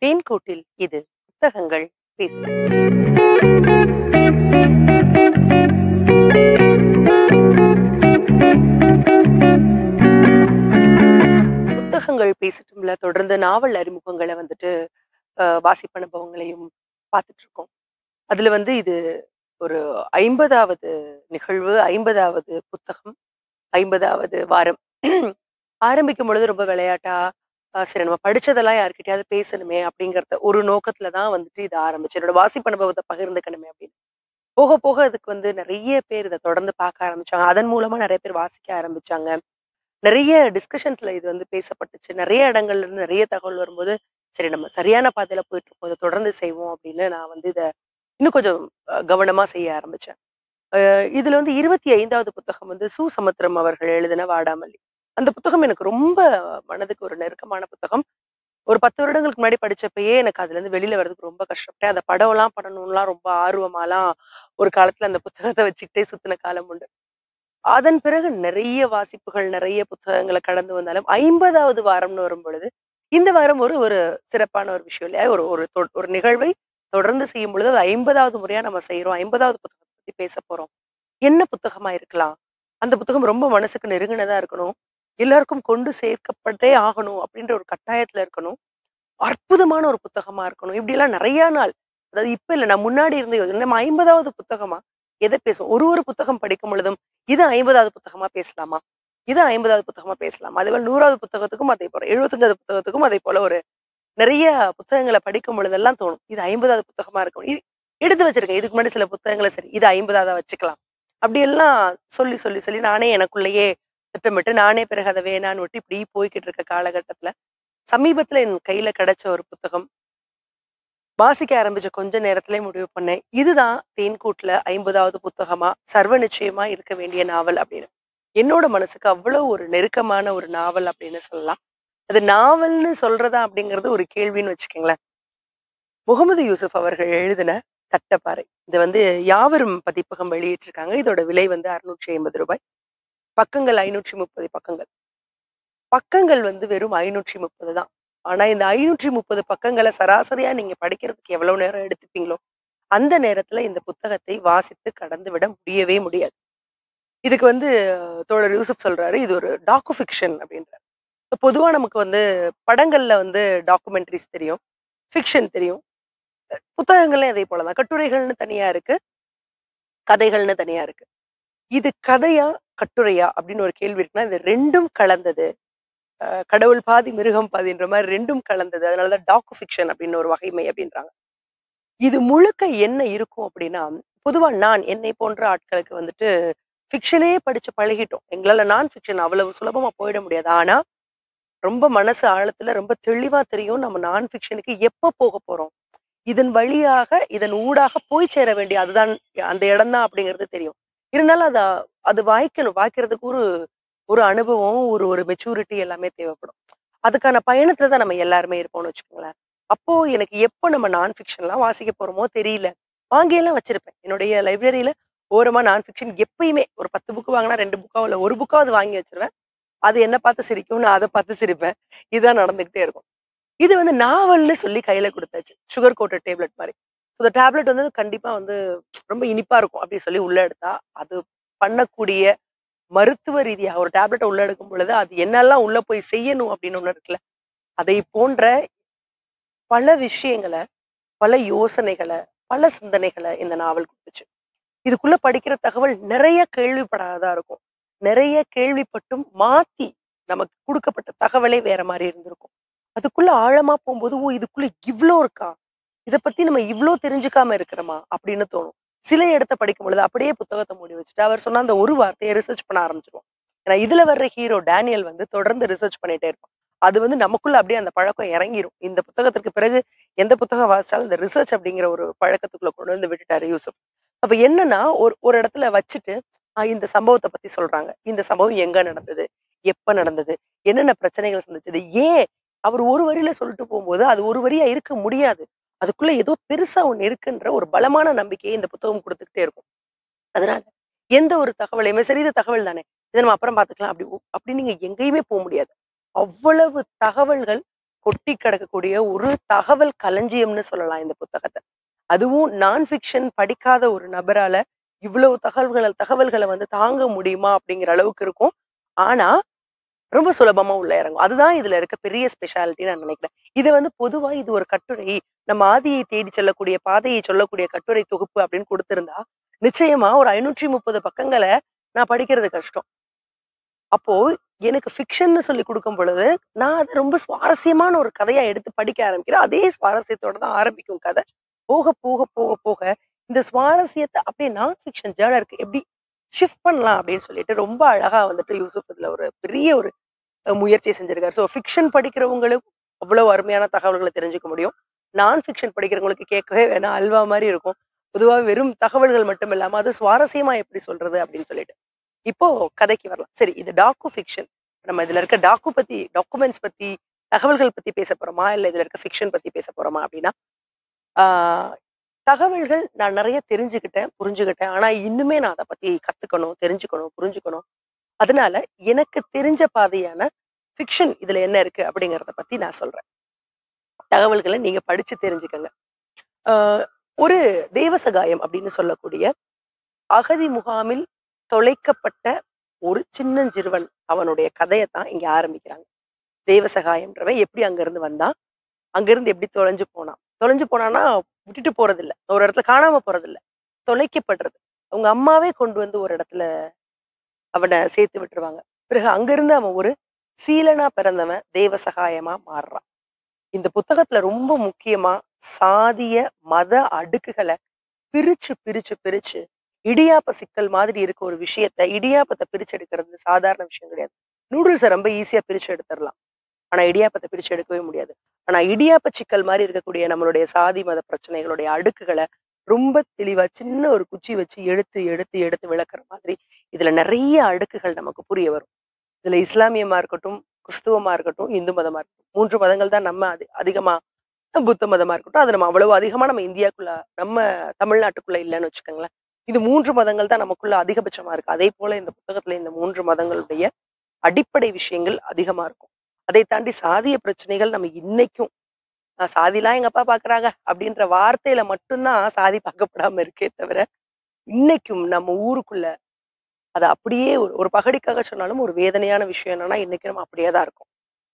தேன்கூட்டில் இது புத்தகங்கள் பேசும் புத்தகங்கள் பேசட்டும்ல தொடர்ந்து நாவல் அறிமுகங்களை வந்துட்டு அஹ், வாசிப்பு அனுபவங்களையும் பார்த்துட்டு இருக்கோம் அதுல வந்து இது ஒரு ஐம்பதாவது நிகழ்வு ஐம்பதாவது புத்தகம் ஐம்பதாவது வாரம் ஆரம்பிக்கும் பொழுது ரொம்ப விளையாட்டா அஹ், சரி நம்ம படிச்சதெல்லாம் யார்கிட்டயாவது பேசணுமே அப்படிங்கறத ஒரு நோக்கத்துல தான் வந்துட்டு இது ஆரம்பிச்சு என்னோட வாசிப்பு அனுபவத்தை பகிர்ந்துக்கணுமே அப்படின்னு போக போக அதுக்கு வந்து நிறைய பேர் இதை தொடர்ந்து பார்க்க ஆரம்பிச்சாங்க அதன் மூலமா நிறைய பேர் வாசிக்க ஆரம்பிச்சாங்க நிறைய டிஸ்கஷன்ஸ்ல இது வந்து பேசப்பட்டுச்சு நிறைய இடங்கள்ல இருந்து நிறைய தகவல் வரும்போது சரி நம்ம சரியான பாதையில போயிட்டு இருக்கோம் இதை தொடர்ந்து செய்வோம் அப்படின்னு நான் வந்து இதை இன்னும் கொஞ்சம் அஹ், கவனமா செய்ய ஆரம்பிச்சேன் அஹ் இதுல வந்து இருபத்தி ஐந்தாவது புத்தகம் வந்து சு சமுத்திரம் அவர்கள் எழுதின வாடாமல்லி அந்த புத்தகம் எனக்கு ரொம்ப மனதுக்கு ஒரு நெருக்கமான புத்தகம் ஒரு பத்து வருடங்களுக்கு முன்னாடி படிச்சப்பயே எனக்கு அதுல இருந்து வெளியில வர்றதுக்கு ரொம்ப கஷ்டப்பட்டேன் அந்த படம் எல்லாம் பண்ணணும்லாம் ரொம்ப ஆர்வமாலாம் ஒரு காலத்துல அந்த புத்தகத்தை வச்சுக்கிட்டே சுத்தின காலம் உண்டு அதன் பிறகு நிறைய வாசிப்புகள் நிறைய புத்தகங்களை கடந்து வந்தாலும் ஐம்பதாவது வாரம்னு வரும் பொழுது இந்த வாரம் ஒரு ஒரு சிறப்பான ஒரு விஷயம் இல்லையா ஒரு ஒரு தொ- ஒரு நிகழ்வை தொடர்ந்து செய்யும் பொழுது அது ஐம்பதாவது முறையா நம்ம செய்யறோம் ஐம்பதாவது புத்தகத்தை பத்தி பேச போறோம் என்ன புத்தகமா இருக்கலாம் அந்த புத்தகம் ரொம்ப மனசுக்கு நெருங்கினதா இருக்கணும் எல்லாருக்கும் கொண்டு சேர்க்கப்பட்டே ஆகணும் அப்படின்ற ஒரு கட்டாயத்துல இருக்கணும் அற்புதமான ஒரு புத்தகமா இருக்கணும் இப்படி எல்லாம் நிறைய நாள் அதாவது இப்ப இல்ல நான் முன்னாடி இருந்து யோசி- நம்ம ஐம்பதாவது புத்தகமா எதை பேசுவோம் ஒரு ஒரு புத்தகம் படிக்கும் பொழுதும் இது ஐம்பதாவது புத்தகமா பேசலாமா இது ஐம்பதாவது புத்தகமா பேசலாமா அதே போல நூறாவது புத்தகத்துக்கும் அதே போல எழுபத்தஞ்சாவது புத்தகத்துக்கும் அதே போல ஒரு நிறைய புத்தகங்களை படிக்கும் பொழுதெல்லாம் தோணும் இது ஐம்பதாவது புத்தகமா இருக்கும் இ- எடுத்து வச்சிருக்கேன் இதுக்கு முன்னாடி சில புத்தகங்களை சரி இது ஐம்பதாவதா வச்சுக்கலாம் அப்படி எல்லாம் சொல்லி சொல்லி சொல்லி நானே எனக்குள்ளேயே திட்டமிட்டு நானே பிறகு அதை வேணான்னு விட்டு இப்படி போய்கிட்டு இருக்க காலகட்டத்துல சமீபத்துல என் கையில கிடைச்ச ஒரு புத்தகம் வாசிக்க ஆரம்பிச்ச கொஞ்ச நேரத்திலே முடிவு பண்ணேன் இதுதான் தேன்கூட்ல ஐம்பதாவது புத்தகமா சர்வ நிச்சயமா இருக்க வேண்டிய நாவல் அப்படின்னு என்னோட மனசுக்கு அவ்வளவு ஒரு நெருக்கமான ஒரு நாவல் அப்படின்னு சொல்லலாம் அது நாவல்னு சொல்றதா அப்படிங்கிறது ஒரு கேள்வின்னு வச்சுக்கோங்களேன் முகமது யூசுப் அவர்கள் எழுதின தட்டப்பாறை இது வந்து யாவரும் பதிப்பகம் வெளியிட்டிருக்காங்க இதோட விலை வந்து அறுநூற்றி ஐம்பது ரூபாய் பக்கங்கள் ஐநூற்றி முப்பது பக்கங்கள் பக்கங்கள் வந்து வெறும் ஐநூற்றி முப்பது தான் ஆனா இந்த ஐநூற்றி முப்பது பக்கங்களை சராசரியா நீங்க படிக்கிறதுக்கு எவ்வளவு நேரம் எடுத்துப்பீங்களோ அந்த நேரத்துல இந்த புத்தகத்தை வாசித்து கடந்து விட முடியவே முடியாது இதுக்கு வந்து அஹ், தோழர் யூசுப் சொல்றாரு இது ஒரு டாக்கு ஃபிக்ஷன் அப்படின்றாரு இப்ப பொதுவா நமக்கு வந்து படங்கள்ல வந்து டாக்குமெண்ட்ரிஸ் தெரியும் ஃபிக்ஷன் தெரியும் புத்தகங்கள்ல அதே போலதான் கட்டுரைகள்னு தனியா இருக்கு கதைகள்னு தனியா இருக்கு இது கதையா கட்டுரையா அப்படின்னு ஒரு கேள்வி இருக்குன்னா இது ரெண்டும் கலந்தது அஹ் கடவுள் பாதி மிருகம் பாதின்ற மாதிரி ரெண்டும் கலந்தது அதனாலதான் டாக்கு ஃபிக்ஷன் அப்படின்னு ஒரு வகைமை அப்படின்றாங்க இது முழுக்க என்ன இருக்கும் அப்படின்னா பொதுவா நான் என்னை போன்ற ஆட்களுக்கு வந்துட்டு ஃபிக்ஷனே படிச்சு பழகிட்டோம் எங்களால நான் ஃபிக்ஷன் அவ்வளவு சுலபமா போயிட முடியாது ஆனா ரொம்ப மனசு ஆழத்துல ரொம்ப தெளிவா தெரியும் நம்ம நான் ஃபிக்ஷனுக்கு எப்ப போக போறோம் இதன் வழியாக இதன் ஊடாக போய் சேர வேண்டிய அதுதான் அந்த இடம் தான் அப்படிங்கிறது தெரியும் இருந்தாலும் அத அது வாய்க்கணும் வாய்க்கிறதுக்கு ஒரு ஒரு அனுபவம் ஒரு ஒரு மெச்சூரிட்டி எல்லாமே தேவைப்படும் அதுக்கான பயணத்துல தான் நம்ம எல்லாருமே இருப்போம்னு வச்சுக்கோங்களேன் அப்போ எனக்கு எப்போ நம்ம நான் ஃபிக்ஷன்லாம் வாசிக்க போறோமோ தெரியல வாங்கியெல்லாம் வச்சிருப்பேன் என்னுடைய லைப்ரரியில ஓரமா நான் ஃபிக்ஷன் எப்பயுமே ஒரு பத்து புக்கு வாங்கினா ரெண்டு புக்காவோ இல்ல ஒரு புக்காவது வாங்கி வச்சிருவேன் அது என்ன பார்த்து சிரிக்கும் நான் அதை பார்த்து சிரிப்பேன் இதுதான் நடந்துகிட்டே இருக்கும் இது வந்து நாவல்னு சொல்லி கையில கொடுத்தாச்சு சுகர் கோட்டட் டேப்லெட் மாதிரி இந்த டேப்லெட் வந்து கண்டிப்பா வந்து ரொம்ப இனிப்பா இருக்கும் அப்படி சொல்லி உள்ள எடுத்தா அது பண்ணக்கூடிய மருத்துவ ரீதியா ஒரு டேப்லெட்டை உள்ள எடுக்கும் பொழுது அது என்னெல்லாம் உள்ள போய் செய்யணும் அப்படின்னு ஒண்ணு இருக்குல்ல அதை போன்ற பல விஷயங்களை பல யோசனைகளை பல சிந்தனைகளை இந்த நாவல் கொடுத்துச்சு இதுக்குள்ள படிக்கிற தகவல் நிறைய கேள்விப்படாததா இருக்கும் நிறைய கேள்விப்பட்டும் மாத்தி நமக்கு கொடுக்கப்பட்ட தகவலே வேற மாதிரி இருந்திருக்கும் அதுக்குள்ள ஆழமா போகும்போது ஓ இதுக்குள்ள இவ்ளோ இருக்கா இத பத்தி நம்ம இவ்ளோ தெரிஞ்சுக்காம இருக்கிறோமா அப்படின்னு தோணும் சில இடத்த படிக்கும் பொழுது அப்படியே புத்தகத்தை மூடி வச்சுட்டு அவர் சொன்ன அந்த ஒரு வார்த்தையை ரிசர்ச் பண்ண ஆரம்பிச்சிருவோம் ஏன்னா இதுல வர்ற ஹீரோ டேனியல் வந்து தொடர்ந்து ரிசர்ச் பண்ணிட்டே இருப்பான் அது வந்து நமக்குள்ள அப்படியே அந்த பழக்கம் இறங்கிரும் இந்த புத்தகத்திற்கு பிறகு எந்த புத்தகம் வாசிச்சாலும் இந்த ரிசர்ச் அப்படிங்கிற ஒரு பழக்கத்துக்குள்ள கொண்டு வந்து விட்டுட்டாரு யூசுப் அப்ப என்னன்னா ஒரு ஒரு இடத்துல வச்சுட்டு ஆஹ் இந்த சம்பவத்தை பத்தி சொல்றாங்க இந்த சம்பவம் எங்க நடந்தது எப்ப நடந்தது என்னென்ன பிரச்சனைகள் சந்திச்சது ஏன் அவர் ஒரு வரியில சொல்லிட்டு போகும்போது அது ஒரு வரியா இருக்க முடியாது அதுக்குள்ள ஏதோ பெருசா ஒண்ணு இருக்குன்ற ஒரு பலமான நம்பிக்கையை இந்த புத்தகம் கொடுத்துக்கிட்டே இருக்கும் அதனால எந்த ஒரு தகவலையுமே சரி இது தகவல் தானே இதை நம்ம அப்புறம் பார்த்துக்கலாம் அப்படி ஒ- அப்படி நீங்க எங்கேயுமே போக முடியாது அவ்வளவு தகவல்கள் கொட்டி கிடக்கக்கூடிய ஒரு தகவல் களஞ்சியம்னு சொல்லலாம் இந்த புத்தகத்தை அதுவும் நான் ஃபிக்ஷன் படிக்காத ஒரு நபரால இவ்வளவு தகவல்களை தகவல்களை வந்து தாங்க முடியுமா அப்படிங்கிற அளவுக்கு இருக்கும் ஆனா ரொம்ப சுலபமா உள்ள இறங்கும் அதுதான் இதுல இருக்க பெரிய ஸ்பெஷாலிட்டி நான் நினைக்கிறேன் இது வந்து பொதுவா இது ஒரு கட்டுரை நம்ம ஆதியை தேடி செல்லக்கூடிய பாதையை சொல்லக்கூடிய கட்டுரை தொகுப்பு அப்படின்னு கொடுத்திருந்தா நிச்சயமா ஒரு ஐநூற்றி முப்பது பக்கங்களை நான் படிக்கிறது கஷ்டம் அப்போ எனக்கு ஃபிக்ஷன்னு சொல்லி கொடுக்கும் பொழுது நான் அதை ரொம்ப சுவாரஸ்யமான ஒரு கதையா எடுத்து படிக்க ஆரம்பிக்கிறேன் அதே சுவாரஸ்யத்தோட தான் ஆரம்பிக்கும் கதை போக போக போக போக இந்த சுவாரஸ்யத்தை அப்படியே நான் ஃபிக்ஷன் ஜேர்னருக்கு எப்படி ஷிஃப்ட் பண்ணலாம் அப்படின்னு சொல்லிட்டு ரொம்ப அழகா வந்துட்டு யூசுப் இதுல ஒரு பெரிய ஒரு அஹ், முயற்சி செஞ்சிருக்காரு ஸோ ஃபிக்ஷன் படிக்கிறவங்களுக்கு அவ்வளவு அருமையான தகவல்களை தெரிஞ்சுக்க முடியும் நான் ஃபிக்ஷன் படிக்கிறவங்களுக்கு கேட்கவே வேணாம் அல்வா மாதிரி இருக்கும் பொதுவா வெறும் தகவல்கள் மட்டும் இல்லாம அது சுவாரஸ்யமா எப்படி சொல்றது அப்படின்னு சொல்லிட்டு இப்போ கதைக்கு வரலாம் சரி இது டாக்கு ஃபிக்ஷன் நம்ம இதுல இருக்க டாக்கு பத்தி டாக்குமெண்ட்ஸ் பத்தி தகவல்கள் பத்தி பேச போறோமா இல்ல இதுல இருக்க ஃபிக்ஷன் பத்தி பேச போறோமா அப்படின்னா ஆஹ் தகவல்கள் நான் நிறைய தெரிஞ்சுக்கிட்டேன் புரிஞ்சுக்கிட்டேன் ஆனா இன்னுமே நான் அதை பத்தி கத்துக்கணும் தெரிஞ்சுக்கணும் புரிஞ்சுக்கணும் அதனால எனக்கு தெரிஞ்ச பாதையான ஃபிக்ஷன் இதுல என்ன இருக்கு அப்படிங்கறத பத்தி நான் சொல்றேன் தகவல்களை நீங்க படிச்சு தெரிஞ்சுக்கங்க ஆஹ் ஒரு தேவசகாயம் அப்படின்னு சொல்லக்கூடிய அகதி முகாமில் தொலைக்கப்பட்ட ஒரு சின்னஞ்சிறுவன் அவனுடைய கதையை தான் இங்க ஆரம்பிக்கிறாங்க தேவசகாயம்ன்றவன் எப்படி அங்க இருந்து வந்தான் அங்க இருந்து எப்படி தொலைஞ்சு போனான் தொலைஞ்சு போனான்னா விட்டுட்டு போறது இல்ல ஒரு இடத்துல காணாம போறது இல்ல தொலைக்கப்படுறது அவங்க அம்மாவே கொண்டு வந்து ஒரு இடத்துல அவனை சேர்த்து விட்டுருவாங்க பிறகு அங்கிருந்து அவன் ஒரு சீலனா பிறந்தவன் தேவசகாயமா மாறுறான் இந்த புத்தகத்துல ரொம்ப முக்கியமா சாதிய மத அடுக்குகளை பிரிச்சு பிரிச்சு பிரிச்சு இடியாப்ப சிக்கல் மாதிரி இருக்க ஒரு விஷயத்த இடியாப்பத்தை பிரிச்சு எடுக்கிறது சாதாரண விஷயம் கிடையாது நூடுல்ஸை ரொம்ப ஈஸியா பிரிச்சு எடுத்துடலாம் ஆனா இடியாப்பத்தை பிரிச்சு எடுக்கவே முடியாது ஆனா இடியாப்ப சிக்கல் மாதிரி இருக்கக்கூடிய நம்மளுடைய சாதி மத பிரச்சனைகளுடைய அடுக்குகளை ரொம்ப தெளிவா சின்ன ஒரு குச்சி வச்சு எடுத்து எடுத்து எடுத்து விளக்குற மாதிரி இதுல நிறைய அடுக்குகள் நமக்கு புரிய வரும் இதுல இஸ்லாமியமா இருக்கட்டும் கிறிஸ்துவமா இருக்கட்டும் இந்து மதமா இருக்கட்டும் மூன்று மதங்கள் தான் நம்ம அதி அதிகமா புத்த மதமா இருக்கட்டும் அது நம்ம அவ்வளவு அதிகமா நம்ம இந்தியாக்குள்ள நம்ம தமிழ்நாட்டுக்குள்ள இல்லைன்னு வச்சுக்கோங்களேன் இது மூன்று மதங்கள் தான் நமக்குள்ள அதிகபட்சமா இருக்கு அதே போல இந்த புத்தகத்துல இந்த மூன்று மதங்களுடைய அடிப்படை விஷயங்கள் அதிகமா இருக்கும் அதை தாண்டி சாதிய பிரச்சனைகள் நம்ம இன்னைக்கும் ஆஹ் சாதிலாம் எங்க அப்பா பாக்குறாங்க அப்படின்ற வார்த்தையில மட்டும்தான் சாதி பார்க்கப்படாம இருக்கே தவிர இன்னைக்கும் நம்ம ஊருக்குள்ள அது அப்படியே ஒரு ஒரு பகடிக்காக சொன்னாலும் ஒரு வேதனையான விஷயம் என்னன்னா இன்னைக்கு நம்ம அப்படியே தான் இருக்கும்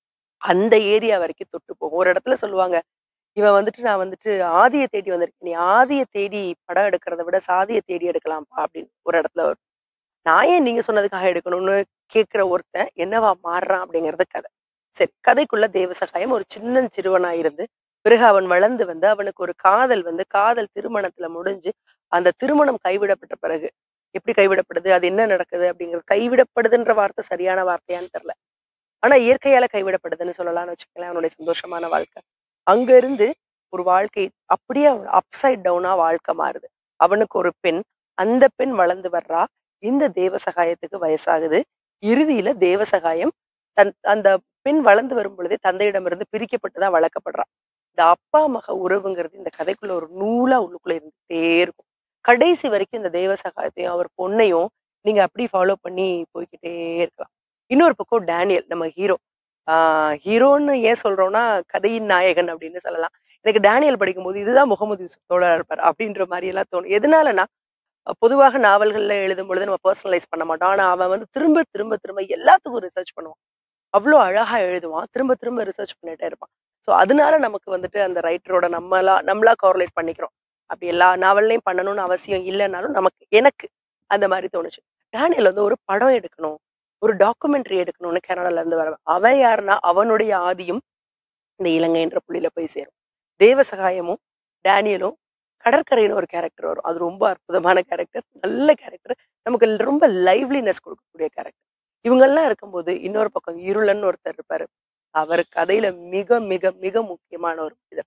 அந்த ஏரியா வரைக்கும் தொட்டு போகும் ஒரு இடத்துல சொல்லுவாங்க இவன் வந்துட்டு நான் வந்துட்டு ஆதியை தேடி வந்திருக்கேன் நீ ஆதியை தேடி படம் எடுக்கிறத விட சாதியை தேடி எடுக்கலாம்ப்பா அப்படின்னு ஒரு இடத்துல வரும் நான் ஏன் நீங்க சொன்னதுக்காக எடுக்கணும்னு கேட்கிற ஒருத்தன் என்னவா மாறுறான் அப்படிங்கறது கதை சரி கதைக்குள்ள தேவசகாயம் ஒரு சின்ன சிறுவனா இருந்து பிறகு அவன் வளர்ந்து வந்து அவனுக்கு ஒரு காதல் வந்து காதல் திருமணத்துல முடிஞ்சு அந்த திருமணம் கைவிடப்பட்ட பிறகு எப்படி கைவிடப்படுது அது என்ன நடக்குது அப்படிங்கிறது கைவிடப்படுதுன்ற வார்த்தை சரியான வார்த்தையான்னு தெரியல ஆனா இயற்கையால கைவிடப்படுதுன்னு சொல்லலாம்னு வச்சுக்கலாம் அவனுடைய சந்தோஷமான வாழ்க்கை அங்க இருந்து ஒரு வாழ்க்கை அப்படியே அப்சைட் டவுனா வாழ்க்கை மாறுது அவனுக்கு ஒரு பெண் அந்த பெண் வளர்ந்து வர்றா இந்த தேவசகாயத்துக்கு வயசாகுது இறுதியில தேவசகாயம் தன் அந்த பெண் வளர்ந்து வரும் பொழுதே தந்தையிடமிருந்து பிரிக்கப்பட்டுதான் வளர்க்கப்படுறா இந்த அப்பா மக உறவுங்கிறது இந்த கதைக்குள்ள ஒரு நூலா உள்ளுக்குள்ள இருந்துட்டே இருக்கும் கடைசி வரைக்கும் இந்த தேவசகாயத்தையும் அவர் பொண்ணையும் நீங்க அப்படி ஃபாலோ பண்ணி போய்க்கிட்டே இருக்கலாம் இன்னொரு பக்கம் டேனியல் நம்ம ஹீரோ ஆஹ் ஹீரோன்னு ஏன் சொல்றோம்னா கதையின் நாயகன் அப்படின்னு சொல்லலாம் எனக்கு டேனியல் படிக்கும்போது இதுதான் முகமது யூசுப் தோழா இருப்பார் அப்படின்ற மாதிரி எல்லாம் தோணும் எதனாலனா அஹ் பொதுவாக நாவல்கள்ல எழுதும் பொழுது நம்ம பர்சனலைஸ் பண்ண மாட்டோம் ஆனா அவன் வந்து திரும்ப திரும்ப திரும்ப எல்லாத்துக்கும் ரிசர்ச் பண்ணுவான் அவ்வளோ அழகா எழுதுவான் திரும்ப திரும்ப ரிசர்ச் பண்ணிட்டே இருப்பான் ஸோ அதனால நமக்கு வந்துட்டு அந்த ரைட்டரோட நம்மளா நம்மளா கோரலேட் பண்ணிக்கிறோம் அப்படி எல்லா நாவல்லையும் பண்ணணும்னு அவசியம் இல்லைன்னாலும் நமக்கு எனக்கு அந்த மாதிரி தோணுச்சு டேனியல் வந்து ஒரு படம் எடுக்கணும் ஒரு டாக்குமெண்ட்ரி எடுக்கணும்னு கனடால இருந்து வர அவன் யாருன்னா அவனுடைய ஆதியும் இந்த இலங்கைன்ற புள்ளியில போய் சேரும் தேவசகாயமும் டேனியலும் கடற்கரைன்னு ஒரு கேரக்டர் வரும் அது ரொம்ப அற்புதமான கேரக்டர் நல்ல கேரக்டர் நமக்கு ரொம்ப லைவ்லினஸ் கொடுக்கக்கூடிய கேரக்டர் இவங்கெல்லாம் இருக்கும்போது இன்னொரு பக்கம் இருளன்னு ஒருத்தர் இருப்பாரு அவர் கதையில மிக மிக மிக முக்கியமான ஒரு மனிதர்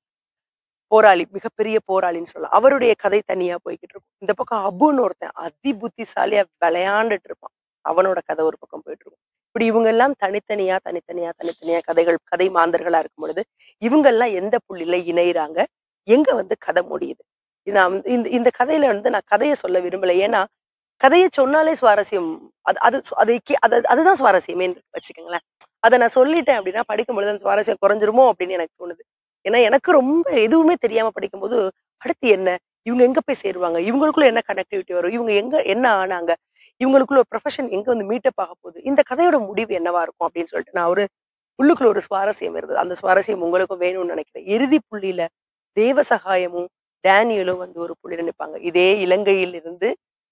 போராளி மிகப்பெரிய போராளின்னு சொல்லலாம் அவருடைய கதை தனியா போய்கிட்டு இருக்கும் இந்த பக்கம் அபுன்னு ஒருத்தன் அதி புத்திசாலியா விளையாண்டுட்டு இருப்பான் அவனோட கதை ஒரு பக்கம் போயிட்டு இருக்கும் இப்படி இவங்க எல்லாம் தனித்தனியா தனித்தனியா தனித்தனியா கதைகள் கதை மாந்தர்களா இருக்கும் பொழுது இவங்க எல்லாம் எந்த புள்ளியில இணையிறாங்க எங்க வந்து கதை முடியுது இது நான் வந்து இந்த இந்த கதையில வந்து நான் கதையை சொல்ல விரும்பல ஏன்னா கதையை சொன்னாலே சுவாரஸ்யம் அது அது அது அது அதுதான் சுவாரஸ்யமே வச்சுக்கோங்களேன் அதை நான் சொல்லிட்டேன் அப்படின்னா படிக்கும் பொழுது அந்த சுவாரஸ்யம் குறைஞ்சிருமோ அப்படின்னு எனக்கு தோணுது ஏன்னா எனக்கு ரொம்ப எதுவுமே தெரியாம படிக்கும்போது அடுத்து என்ன இவங்க எங்க போய் சேருவாங்க இவங்களுக்குள்ள என்ன கனெக்டிவிட்டி வரும் இவங்க எங்க என்ன ஆனாங்க இவங்களுக்குள்ள ஒரு ப்ரொஃபஷன் எங்க வந்து மீட்டப் ஆக போகுது இந்த கதையோட முடிவு என்னவா இருக்கும் அப்படின்னு சொல்லிட்டு நான் ஒரு உள்ளுக்குள்ள ஒரு சுவாரஸ்யம் இருந்தது அந்த சுவாரஸ்யம் உங்களுக்கும் வேணும்னு நினைக்கிறேன் இறுதி புள்ளியில தேவ சகாயமும் டேனியலும் வந்து ஒரு புள்ளியில நிற்பாங்க இதே இலங்கையில் இருந்து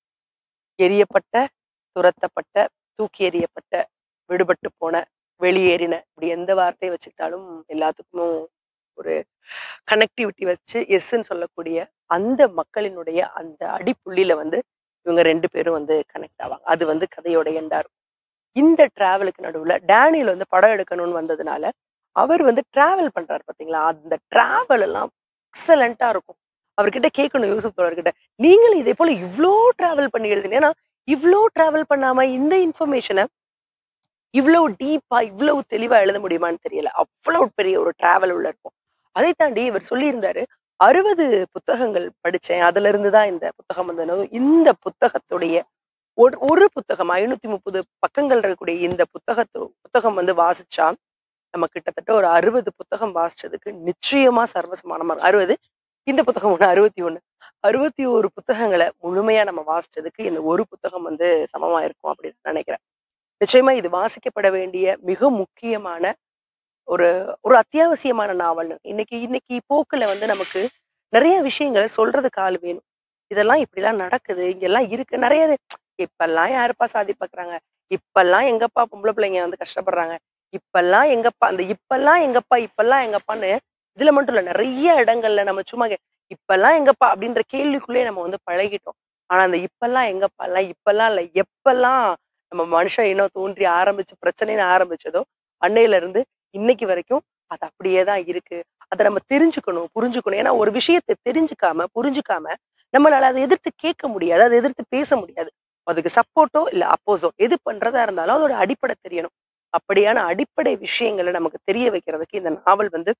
எரியப்பட்ட துரத்தப்பட்ட தூக்கி எறியப்பட்ட விடுபட்டு போன வெளியேறின இப்படி எந்த வார்த்தையை வச்சுக்கிட்டாலும் எல்லாத்துக்குமே ஒரு கனெக்டிவிட்டி வச்சு எஸ்ன்னு சொல்லக்கூடிய அந்த மக்களினுடைய அந்த அடிப்புள்ளியில வந்து இவங்க ரெண்டு பேரும் வந்து கனெக்ட் ஆவாங்க அது வந்து கதையோட எண்டா இருக்கும் இந்த டிராவலுக்கு நடுவுல டேனியல் வந்து படம் எடுக்கணும்னு வந்ததுனால அவர் வந்து டிராவல் பண்றாரு பாத்தீங்களா அந்த டிராவல் எல்லாம் எக்ஸலண்டா இருக்கும் அவர்கிட்ட கேட்கணும் யூசுப் தோழர்கிட்ட நீங்களும் இதே போல இவ்ளோ டிராவல் பண்ணி எழுதுனீங்க ஏன்னா இவ்ளோ டிராவல் பண்ணாம இந்த இன்ஃபர்மேஷனை இவ்வளவு டீப்பா இவ்வளவு தெளிவா எழுத முடியுமான்னு தெரியல அவ்வளவு பெரிய ஒரு டிராவல் உள்ள இருக்கும் அதை தாண்டி இவர் சொல்லியிருந்தாரு அறுபது புத்தகங்கள் படிச்சேன் அதுல இருந்துதான் இந்த புத்தகம் வந்தது இந்த புத்தகத்துடைய ஒரு ஒரு புத்தகம் ஐநூத்தி முப்பது பக்கங்கள் இருக்கக்கூடிய இந்த புத்தகத்து புத்தகம் வந்து வாசிச்சா நம்ம கிட்டத்தட்ட ஒரு அறுபது புத்தகம் வாசிச்சதுக்கு நிச்சயமா சர்வசமானமா இருக்கும். அறுபது இந்த புத்தகம் ஒண்ணு அறுபத்தி ஒண்ணு அறுபத்தி ஒரு புத்தகங்களை முழுமையா நம்ம வாசிச்சதுக்கு இந்த ஒரு புத்தகம் வந்து சமமா இருக்கும் அப்படின்னு நான் நினைக்கிறேன் நிச்சயமா இது வாசிக்கப்பட வேண்டிய மிக முக்கியமான ஒரு ஒரு அத்தியாவசியமான நாவல் இன்னைக்கு இன்னைக்கு போக்குல வந்து நமக்கு நிறைய விஷயங்களை சொல்றதுக்கு ஆள் வேணும் இதெல்லாம் இப்படிலாம் நடக்குது இங்கெல்லாம் இருக்கு நிறைய இப்பெல்லாம் யாருப்பா சாதி பாக்குறாங்க இப்பெல்லாம் எங்கப்பா பொம்பளை பிள்ளைங்க வந்து கஷ்டப்படுறாங்க இப்பெல்லாம் எங்கப்பா அந்த இப்பெல்லாம் எங்கப்பா இப்பெல்லாம் எங்கப்பான்னு இதுல மட்டும் இல்ல நிறைய இடங்கள்ல நம்ம சும்மா கே- இப்பெல்லாம் எங்கப்பா அப்படின்ற கேள்விக்குள்ளே நம்ம வந்து பழகிட்டோம் ஆனா அந்த இப்பெல்லாம் எங்கப்பா எல்லாம் இப்பெல்லாம் இல்ல எப்பெல்லாம் நம்ம மனுஷன் இனம் தோன்றி ஆரம்பிச்சு பிரச்சனைன்னு ஆரம்பிச்சதோ அன்னையில இருந்து இன்னைக்கு வரைக்கும் அது அப்படியே தான் இருக்கு அதை நம்ம தெரிஞ்சுக்கணும் புரிஞ்சுக்கணும் ஏன்னா ஒரு விஷயத்தை தெரிஞ்சுக்காம புரிஞ்சுக்காம நம்மளால அதை எதிர்த்து கேட்க முடியாது அதை எதிர்த்து பேச முடியாது அதுக்கு சப்போர்ட்டோ இல்ல அப்போஸோ எது பண்றதா இருந்தாலும் அதோட அடிப்படை தெரியணும் அப்படியான அடிப்படை விஷயங்களை நமக்கு தெரிய வைக்கிறதுக்கு இந்த நாவல் வந்து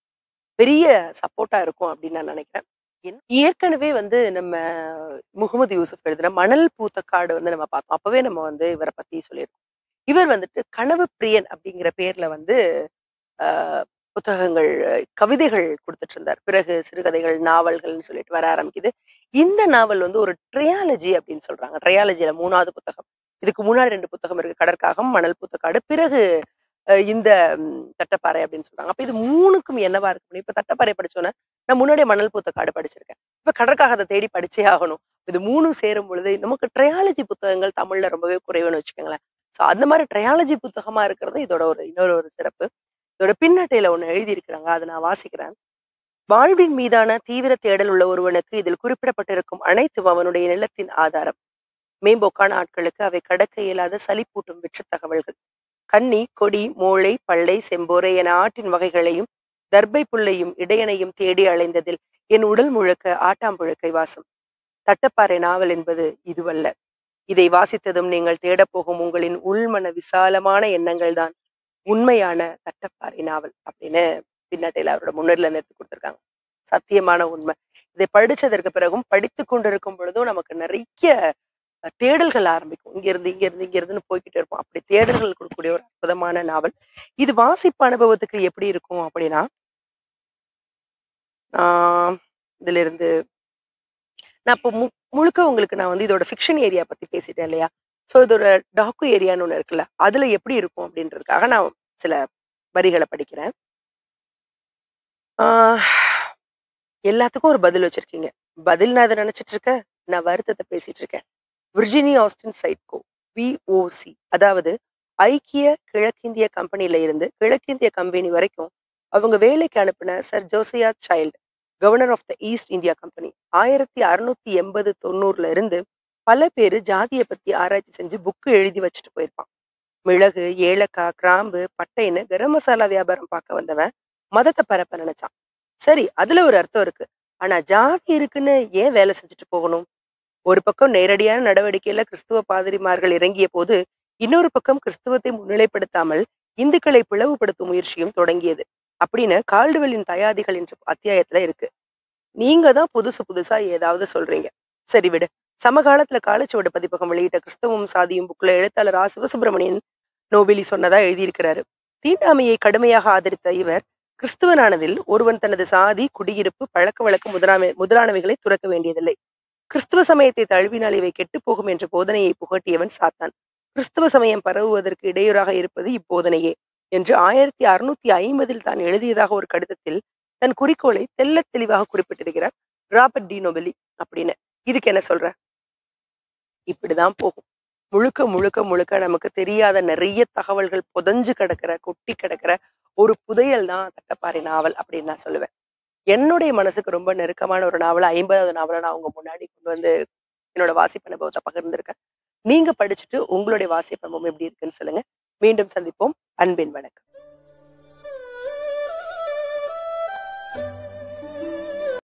பெரிய சப்போர்ட்டா இருக்கும் அப்படின்னு நான் நினைக்கிறேன் என்- ஏற்கனவே வந்து நம்ம முகமது யூசுப் எழுதின மணல் பூத்த காடு வந்து நம்ம பார்த்தோம் அப்பவே நம்ம வந்து இவரை பத்தி சொல்லியிருக்கோம் இவர் வந்துட்டு கனவு பிரியன் அப்படிங்கிற பேர்ல வந்து ஆஹ், புத்தகங்கள் கவிதைகள் கொடுத்துட்டு இருந்தார் பிறகு சிறுகதைகள் நாவல்கள்னு சொல்லிட்டு வர ஆரம்பிக்குது இந்த நாவல் வந்து ஒரு ட்ரையாலஜி அப்படின்னு சொல்றாங்க ட்ரையாலஜியில மூணாவது புத்தகம் இதுக்கு முன்னாடி ரெண்டு புத்தகம் இருக்கு கடற்காகம் மணல் பூத்த காடு பிறகு அஹ், இந்த ம், தட்டப்பாறை அப்படின்னு சொல்றாங்க அப்ப இது மூணுக்கும் என்னவா இருக்கு இப்ப தட்டப்பாறை படிச்சோன்னே நான் முன்னாடியே மணல் பூத்த காடு படிச்சிருக்கேன் இப்ப கடற்காகத்தை தேடி படிச்சே ஆகணும் இது மூணும் சேரும் பொழுது நமக்கு ட்ரையாலஜி புத்தகங்கள் தமிழ்ல ரொம்பவே குறைவுன்னு வச்சுக்கோங்களேன் சோ அந்த மாதிரி ட்ரையாலஜி புத்தகமா இருக்கிறது இதோட ஒரு இன்னொரு ஒரு சிறப்பு இதோட பின்னட்டையில ஒண்ணு எழுதி இருக்கிறாங்க அதை நான் வாசிக்கிறேன் வாழ்வின் மீதான தீவிர தேடல் உள்ள ஒருவனுக்கு இதில் குறிப்பிடப்பட்டிருக்கும் அனைத்தும் அவனுடைய நிலத்தின் ஆதாரம் மேம்போக்கான ஆட்களுக்கு அவை கடக்க இயலாத சலிப்பூட்டும் வெற்று தகவல்கள் கன்னி கொடி மோளை பள்ளை செம்போரை என ஆட்டின் வகைகளையும் தர்பை புல்லையும் இடையனையும் தேடி அலைந்ததில் என் உடல் முழுக்க ஆட்டாம்புழுக்கை வாசம் தட்டப்பாறை நாவல் என்பது இதுவல்ல இதை வாசித்ததும் நீங்கள் தேடப் போகும் உங்களின் உள்மன விசாலமான எண்ணங்கள் தான் உண்மையான தட்டப்பாறை நாவல் அப்படின்னு பின்னட்டையில அவரோட முன்னிலையில எடுத்து கொடுத்திருக்காங்க சத்தியமான உண்மை இதை படிச்சதற்கு பிறகும் படித்து கொண்டிருக்கும் பொழுதும் நமக்கு நிறைய அஹ், தேடல்கள் ஆரம்பிக்கும் இங்க இருந்து இங்க இருந்து இங்க இருந்துன்னு போய்கிட்டே இருப்போம் அப்படி தேடல்கள் கொடுக்கக்கூடிய ஒரு அற்புதமான நாவல் இது வாசிப்பு அனுபவத்துக்கு எப்படி இருக்கும் அப்படின்னா ஆஹ் இதுல இருந்து நான் இப்போ மு- முழுக்க உங்களுக்கு நான் வந்து இதோட ஃபிக்ஷன் ஏரியா பத்தி பேசிட்டேன் இல்லையா சோ இதோட டாக்கு ஏரியான்னு ஒண்ணு இருக்குல்ல அதுல எப்படி இருக்கும் அப்படின்றதுக்காக நான் சில வரிகளை படிக்கிறேன் ஆஹ் எல்லாத்துக்கும் ஒரு பதில் வச்சிருக்கீங்க பதில் நான் இதை நினைச்சிட்டு இருக்கேன் நான் வருத்தத்தை பேசிட்டு இருக்கேன் விர்ஜினி ஆஸ்டின் சைட்கோ விஓசி அதாவது ஐக்கிய கிழக்கிந்திய கம்பெனில இருந்து கிழக்கிந்திய கம்பெனி வரைக்கும் அவங்க வேலைக்கு அனுப்பின sir Josiah Child governor of the East India Company ஆயிரத்தி அறுநூத்தி எண்பது தொண்ணூறுல இருந்து பல பேர் ஜாதியை பத்தி ஆராய்ச்சி செஞ்சு புக்கு எழுதி வச்சுட்டு போயிருப்பான் மிளகு ஏலக்காய் கிராம்பு பட்டைன்னு கரம் மசாலா வியாபாரம் பார்க்க வந்தவன் மதத்தை பரப்ப நினைச்சான் சரி அதுல ஒரு அர்த்தம் இருக்கு ஆனா ஜாதி இருக்குன்னு ஏன் வேலை செஞ்சுட்டு போகணும் ஒரு பக்கம் நேரடியான நடவடிக்கையில கிறிஸ்துவ பாதிரிமார்கள் இறங்கிய போது இன்னொரு பக்கம் கிறிஸ்துவத்தை முன்னிலைப்படுத்தாமல் இந்துக்களை பிளவுபடுத்தும் முயற்சியும் தொடங்கியது அப்படின்னு கால்டுவெல்லின் தயாதிகள் என்ற அத்தியாயத்துல இருக்கு நீங்க தான் புதுசு புதுசா ஏதாவது சொல்றீங்க சரி விடு சமகாலத்துல காலச்சுவடு பதிப்பகம் வெளியிட்ட கிறிஸ்தவம் சாதியும் புக்ல எழுத்தாளர் ஆ சிவசுப்பிரமணியன் நோபெலி சொன்னதா எழுதியிருக்கிறாரு தீண்டாமையை கடுமையாக ஆதரித்த இவர் கிறிஸ்துவனானதில் ஒருவன் தனது சாதி குடியிருப்பு பழக்க வழக்கம் முதலான முதலானவைகளை துறக்க வேண்டியதில்லை கிறிஸ்துவ சமயத்தை தழுவினால் இவை கெட்டுப் போகும் என்ற போதனையை புகட்டியவன் சாத்தான் கிறிஸ்துவ சமயம் பரவுவதற்கு இடையூறாக இருப்பது இப்போதனையே என்று ஆயிரத்தி அறுநூத்தி ஐம்பதில் தான் எழுதியதாக ஒரு கடிதத்தில் தன் குறிக்கோளை தெள்ளத் தெளிவாக குறிப்பிட்டிருக்கிறார் ராபர்ட் டி நொபெலி அப்படின்னு இதுக்கு என்ன சொல்ற இப்படிதான் போகும் முழுக்க முழுக்க முழுக்க நமக்கு தெரியாத நிறைய தகவல்கள் புதஞ்சு கிடக்கிற கொட்டி கிடக்கிற ஒரு புதையல் தான் தட்டப்பாறை நாவல் அப்படின்னு நான் சொல்லுவேன் என்னுடைய மனசுக்கு ரொம்ப நெருக்கமான ஒரு நாவல் ஐம்பதாவது நாவலை நான் உங்க முன்னாடி கொண்டு வந்து என்னோட வாசிப்பு அனுபவத்தை பகிர்ந்திருக்கேன் நீங்க படிச்சுட்டு உங்களுடைய வாசிப்பு அனுபவம் எப்படி இருக்குன்னு சொல்லுங்க மீண்டும் சந்திப்போம் அன்பின் வணக்கம்